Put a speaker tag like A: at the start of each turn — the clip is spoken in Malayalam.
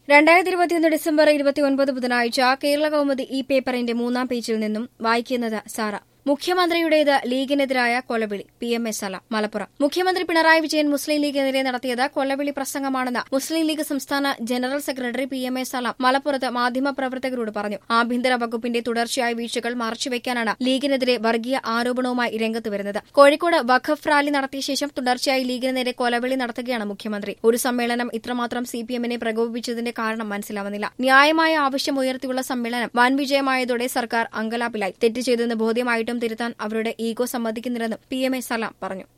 A: രണ്ടായിരത്തി ഇരുപത്തിയൊന്ന് ഡിസംബർ ഇരുപത്തിയൊൻപത് ബുധനാഴ്ച കേരള കൗമുദി ഈ പേപ്പറിന്റെ മൂന്നാം പേജിൽ നിന്നും വായിക്കുന്നത് സാറ മുഖ്യമന്ത്രിയുടേത് ലീഗിനെതിരായ കൊലവിളി P M S Salam Malappuram മുഖ്യമന്ത്രി പിണറായി വിജയൻ മുസ്ലിം ലീഗിനെതിരെ നടത്തിയത് കൊലവിളി പ്രസംഗമാണെന്ന് മുസ്ലിം ലീഗ് സംസ്ഥാന general secretary P M A Salam മലപ്പുറത്ത് മാധ്യമപ്രവർത്തകരോട് പറഞ്ഞു ആഭ്യന്തര വകുപ്പിന്റെ തുടർച്ചയായ വീഴ്ചകൾ മറച്ചുവെക്കാനാണ് ലീഗിനെതിരെ വർഗീയ ആരോപണവുമായി രംഗത്ത് വരുന്നത് കോഴിക്കോട് വഖഫ് റാലി നടത്തിയ ശേഷം തുടർച്ചയായി ലീഗിന് നേരെ കൊലവിളി നടത്തുകയാണ് മുഖ്യമന്ത്രി ഒരു സമ്മേളനം ഇത്രമാത്രം സി പി എമ്മിനെ പ്രകോപിപ്പിച്ചതിന്റെ കാരണം മനസ്സിലാവുന്നില്ല ന്യായമായ ആവശ്യം ഉയർത്തിയുള്ള സമ്മേളനം വൻ വിജയമായതോടെ സർക്കാർ അങ്കലാപ്പിലായി തെറ്റ് ചെയ്തെന്ന് ബോധ്യമായിട്ടും തിരുത്താൻ അവരുടെ ഈഗോ സമ്മതിക്കുന്നില്ലെന്നും പി എം എ സലാം പറഞ്ഞു